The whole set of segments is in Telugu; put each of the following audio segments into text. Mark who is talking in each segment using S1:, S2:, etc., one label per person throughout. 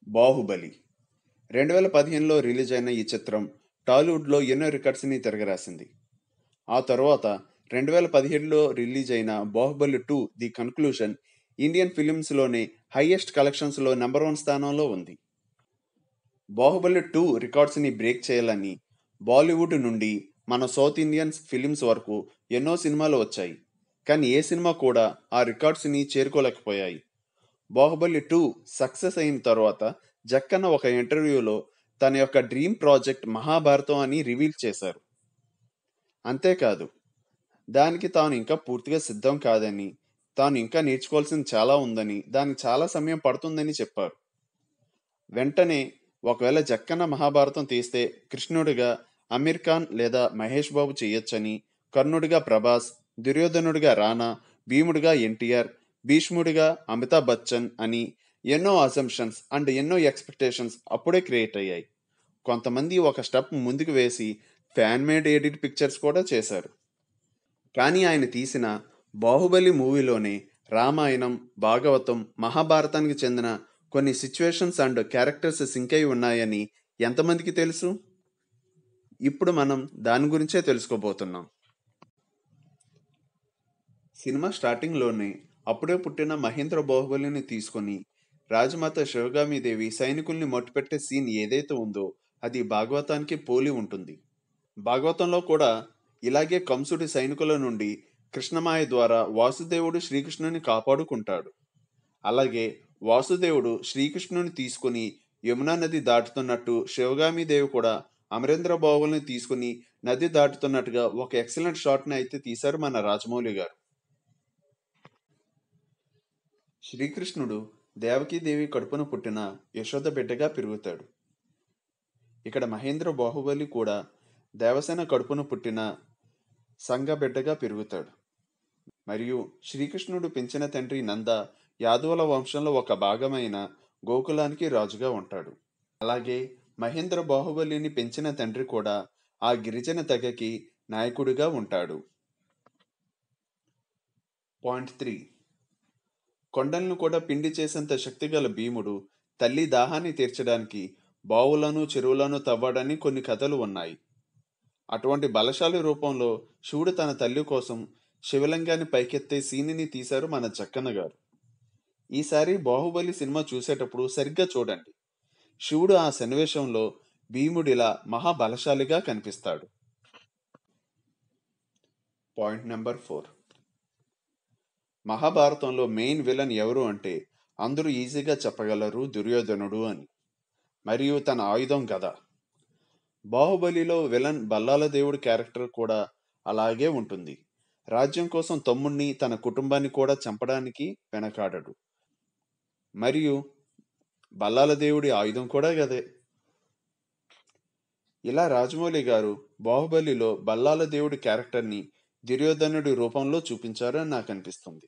S1: బాహుబలి రెండు వేల పదిహేనులో రిలీజ్ అయిన ఈ చిత్రం టాలీవుడ్లో ఎన్నో రికార్డ్స్ని తిరగరాసింది ఆ తర్వాత రెండు వేల పదిహేడులో రిలీజ్ అయిన Baahubali two the conclusion Indian ఫిలిమ్స్లోనే హైయెస్ట్ కలెక్షన్స్లో నెంబర్ వన్ స్థానంలో ఉంది బాహుబలి టూ రికార్డ్స్ని బ్రేక్ చేయాలని బాలీవుడ్ నుండి మన సౌత్ ఇండియన్ ఫిలిమ్స్ వరకు ఎన్నో సినిమాలు వచ్చాయి కానీ ఏ సినిమా కూడా ఆ రికార్డ్స్ని చేరుకోలేకపోయాయి బాహుబలి టూ సక్సెస్ అయిన తర్వాత జక్కన్న ఒక ఇంటర్వ్యూలో తన యొక్క డ్రీమ్ ప్రాజెక్ట్ మహాభారతం అని రివీల్ చేశారు అంతేకాదు దానికి తాను ఇంకా పూర్తిగా సిద్ధం కాదని తాను ఇంకా నేర్చుకోవాల్సింది చాలా ఉందని దానికి చాలా సమయం పడుతుందని చెప్పారు వెంటనే ఒకవేళ జక్కన్న మహాభారతం తీస్తే కృష్ణుడిగా అమీర్ ఖాన్ లేదా మహేష్ బాబు చేయొచ్చని కర్ణుడిగా ప్రభాస్ దుర్యోధనుడిగా రానా భీముడిగా ఎన్టీఆర్ భీష్ముడిగా అమితాబ్ బచ్చన్ అని ఎన్నో అసంప్షన్స్ అండ్ ఎన్నో ఎక్స్పెక్టేషన్స్ అప్పుడే క్రియేట్ అయ్యాయి కొంతమంది ఒక స్టెప్ ముందుకు వేసి ఫ్యాన్ మేడ్ ఎడిట్ పిక్చర్స్ కూడా చేశారు కానీ ఆయన తీసిన బాహుబలి మూవీలోనే రామాయణం భాగవతం మహాభారతానికి చెందిన కొన్ని సిచ్యువేషన్స్ అండ్ క్యారెక్టర్స్ సింక్ అయి ఉన్నాయని ఎంతమందికి తెలుసు ఇప్పుడు మనం దాని గురించే తెలుసుకోబోతున్నాం సినిమా స్టార్టింగ్లోనే అప్పుడే పుట్టిన మహేంద్ర బాహుబలిని తీసుకొని రాజమాత శివగామిదేవి సైనికుల్ని మొట్టుపెట్టే సీన్ ఏదైతే ఉందో అది భాగవతానికి పోలి ఉంటుంది భాగవతంలో కూడా ఇలాగే కంసుడి సైనికుల నుండి కృష్ణమాయ ద్వారా వాసుదేవుడు శ్రీకృష్ణుని కాపాడుకుంటాడు అలాగే వాసుదేవుడు శ్రీకృష్ణుని తీసుకుని యమునా నది దాటుతున్నట్టు శివగామిదేవి కూడా అమరేంద్ర బాహువుల్ని తీసుకుని నది దాటుతున్నట్టుగా ఒక ఎక్సలెంట్ షాట్ని అయితే తీశారు మన రాజమౌళి గారు శ్రీకృష్ణుడు దేవకీదేవి కడుపున పుట్టిన యశోద బిడ్డగా పెరుగుతాడు ఇక్కడ మహేంద్ర బాహుబలి కూడా దేవసేన కడుపున పుట్టిన సంగ బిడ్డగా పెరుగుతాడు మరియు శ్రీకృష్ణుడు పెంచిన తండ్రి నంద యాదవుల వంశంలో ఒక భాగమైన గోకులానికి రాజుగా ఉంటాడు అలాగే మహేంద్ర బాహుబలిని పెంచిన తండ్రి కూడా ఆ గిరిజన తెగకి నాయకుడిగా ఉంటాడు పాయింట్ త్రీ కొండలను కూడా పిండి చేసేంత శక్తిగల భీముడు తల్లి దాహాన్ని తీర్చడానికి బావులను చెరువులను తవ్వడని కొన్ని కథలు ఉన్నాయి అటువంటి బలశాలి రూపంలో శివుడు తన తల్లి కోసం శివలింగాన్ని పైకెత్తే సీనిని తీశారు మన జక్కన్న గారు ఈసారి బాహుబలి సినిమా చూసేటప్పుడు సరిగ్గా చూడండి శివుడు ఆ సన్నివేశంలో భీముడిలా మహాబలశాలిగా కనిపిస్తాడు పాయింట్ నెంబర్ ఫోర్ మహాభారతంలో మెయిన్ విలన్ ఎవరు అంటే అందరూ ఈజీగా చెప్పగలరు దుర్యోధనుడు అని మరియు తన ఆయుధం గద బాహుబలిలో విలన్ బల్లాల దేవుడి క్యారెక్టర్ కూడా అలాగే ఉంటుంది రాజ్యం కోసం తమ్ముణ్ణి తన కుటుంబాన్ని కూడా చంపడానికి వెనకాడడు మరియు బల్లాల దేవుడి ఆయుధం కూడా గదే ఇలా రాజమౌళి గారు బాహుబలిలో బల్లాల దేవుడి క్యారెక్టర్ని దుర్యోధనుడి రూపంలో చూపించారని నాకు అనిపిస్తుంది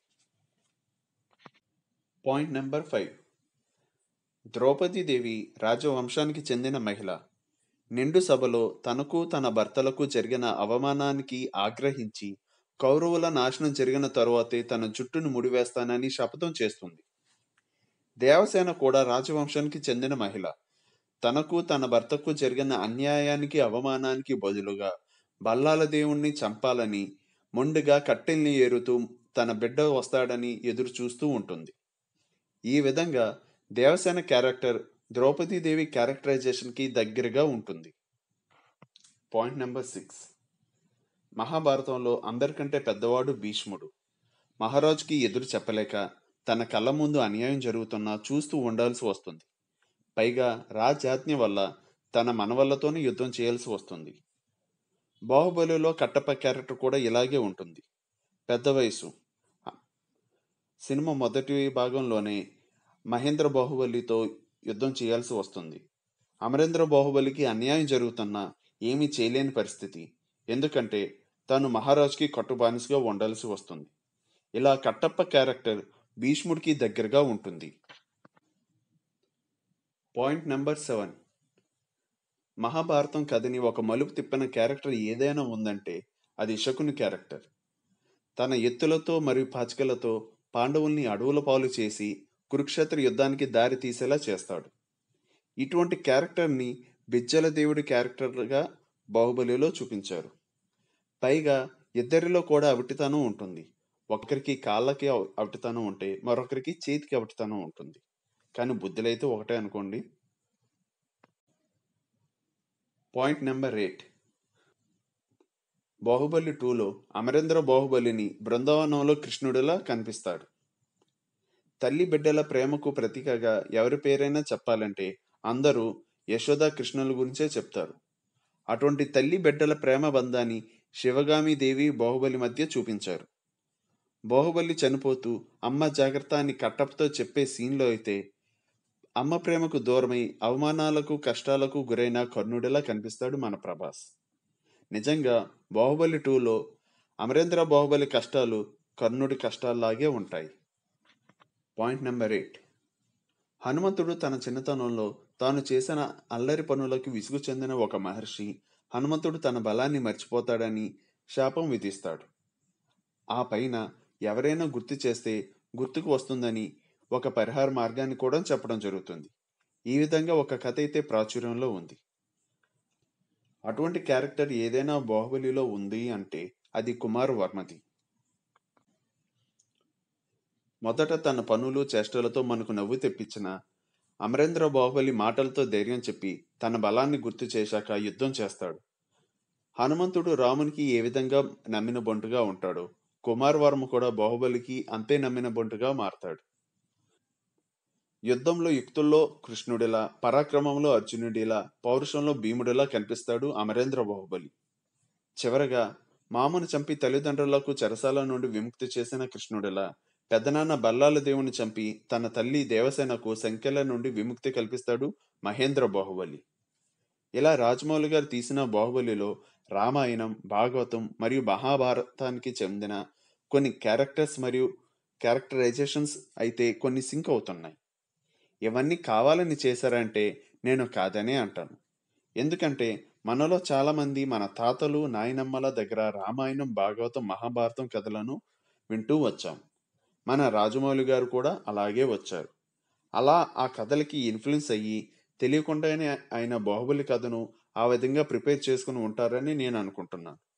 S1: పాయింట్ నెంబర్ ఫైవ్ ద్రౌపదీదేవి రాజవంశానికి చెందిన మహిళ నిండు సభలో తనకు తన భర్తలకు జరిగిన అవమానానికి ఆగ్రహించి కౌరవుల నాశనం జరిగిన తరువాతే తన జుట్టును ముడివేస్తానని శపథం చేస్తుంది దేవసేన కూడా రాజవంశానికి చెందిన మహిళ తనకు తన భర్తకు జరిగిన అన్యాయానికి అవమానానికి బదులుగా బల్లాల దేవుణ్ణి చంపాలని మొండిగా కట్టెల్ని ఏరుతూ తన బిడ్డ వస్తాడని ఎదురు చూస్తూ ఉంటుంది ఈ విధంగా దేవసేన క్యారెక్టర్ ద్రౌపదీదేవి క్యారెక్టరైజేషన్కి దగ్గరగా ఉంటుంది పాయింట్ నెంబర్ సిక్స్ మహాభారతంలో అందరికంటే పెద్దవాడు భీష్ముడు మహారాజుకి ఎదురు చెప్పలేక తన కళ్ళ ముందు అన్యాయం జరుగుతున్నా చూస్తూ ఉండాల్సి వస్తుంది పైగా రాజాజ్ఞ వల్ల తన మనవళ్లతోనే యుద్ధం చేయాల్సి వస్తుంది బాహుబలిలో కట్టప్ప క్యారెక్టర్ కూడా ఇలాగే ఉంటుంది పెద్ద వయసు సినిమా మొదటి భాగంలోనే మహేంద్ర బాహుబలితో యుద్ధం చేయాల్సి వస్తుంది అమరేంద్ర బాహుబలికి అన్యాయం జరుగుతున్నా ఏమీ చేయలేని పరిస్థితి ఎందుకంటే తాను మహారాజుకి కట్టుబానిసగా ఉండాల్సి వస్తుంది ఇలా కట్టప్ప క్యారెక్టర్ భీష్ముడికి దగ్గరగా ఉంటుంది పాయింట్ నెంబర్ సెవెన్ మహాభారతం కథని ఒక మలుపు తిప్పిన క్యారెక్టర్ ఏదైనా ఉందంటే అది శకుని క్యారెక్టర్ తన ఎత్తులతో మరియు పాచికలతో పాండవుల్ని అడవుల పాలు చేసి కురుక్షేత్ర యుద్ధానికి దారి తీసేలా చేస్తాడు ఇటువంటి క్యారెక్టర్‌ని బిజ్జల దేవుడి క్యారెక్టర్‌గా 'బాహుబలిలో' చూపించారు. పైగా ఇద్దరిలో కూడా అవిటితనం ఉంటుంది. ఒకరికి కాళ్ళకి అవ్ అవిటితనం ఉంటే, మరొకరికి చేతికి అవిటితనం ఉంటుంది. కానీ బుద్ధులైతే ఒకటే అనుకోండి. పాయింట్ నంబర్ 8 'బాహుబలి 2లో' అమరేంద్ర బాహుబలిని బృందావనంలో కృష్ణుడిలా కనిపిస్తాడు. తల్లి బిడ్డల ప్రేమకు ప్రతీకగా ఎవరి పేరైనా చెప్పాలంటే అందరూ యశోద, కృష్ణుల గురించే చెప్తారు. అటువంటి తల్లి బిడ్డల ప్రేమ బంధాన్ని శివగామి దేవి, బాహుబలి మధ్య చూపించారు. బాహుబలి చనిపోతూ అమ్మ జాగ్రత్త అని కట్టప్పతో చెప్పే సీన్‌లో అయితే అమ్మ ప్రేమకు దూరమై అవమానాలకు, కష్టాలకు గురైన కర్ణుడిలా కనిపిస్తాడు మన ప్రభాస్. నిజంగా 'బాహుబలి 2లో' అమరేంద్ర బాహుబలి కష్టాలు కర్ణుడి కష్టాల్లాగే ఉంటాయి. పాయింట్ నంబర్ 8 హనుమంతుడు తన చిన్నతనంలో తాను చేసిన అల్లరి పనులకు విసుగు చెందిన ఒక మహర్షి హనుమంతుడు తన బలాన్ని మర్చిపోతాడని శాపం విధిస్తాడు. ఆ పైన ఎవరైనా గుర్తు చేస్తే గుర్తుకు వస్తుందని ఒక పరిహార మార్గాన్ని కూడా చెప్పడం జరుగుతుంది. ఈ విధంగా ఒక కథ అయితే ప్రాచుర్యంలో ఉంది. అటువంటి క్యారెక్టర్ ఏదైనా 'బాహుబలిలో' ఉంది అంటే అది కుమార్ వర్మది. మొదట తన పనులు, చేష్టలతో మనకు నవ్వు తెప్పించిన అమరేంద్ర బాహుబలి మాటలతో ధైర్యం చెప్పి తన బలాన్ని గుర్తు చేశాక యుద్ధం చేస్తాడు. హనుమంతుడు రామునికి ఏ విధంగా నమ్మిన బంటుగా ఉంటాడో, కుమార్ వర్మ కూడా బాహుబలికి అంతే నమ్మిన బంటుగా మారతాడు. యుద్ధంలో యుక్తుల్లో కృష్ణుడిలా, పరాక్రమంలో అర్జునుడిలా, పౌరుషంలో భీముడిలా కనిపిస్తాడు అమరేంద్ర బాహుబలి. చివరగా మామను చంపి తల్లిదండ్రులకు చెరసాల నుండి విముక్తి చేసిన కృష్ణుడిలా, పెదనాన్న బల్లాల దేవుని చంపి తన తల్లి దేవసేనకు సంకెళ్ల నుండి విముక్తి కల్పిస్తాడు మహేంద్ర బాహుబలి. ఇలా రాజమౌళి గారు తీసిన 'బాహుబలిలో' రామాయణం, భాగవతం మరియు మహాభారతానికి చెందిన కొన్ని క్యారెక్టర్స్ మరియు క్యారెక్టరైజేషన్స్ అయితే కొన్ని సింక్ అవుతున్నాయి. ఇవన్నీ కావాలని చేశారా అంటే నేను కాదనే అంటాను. ఎందుకంటే మనలో చాలా మంది మన తాతలు, నాయనమ్మల దగ్గర రామాయణం, భాగవతం, మహాభారతం కథలను వింటూ వచ్చాం. మన రాజమౌళి గారు కూడా అలాగే వచ్చారు. అలా ఆ కథలకి ఇన్‌ఫ్లూయెన్స్ అయ్యి తెలియకుండానే ఆయన 'బాహుబలి' కథను ఆ విధంగా ప్రిపేర్ చేసుకొని ఉంటారని నేను అనుకుంటున్నాను.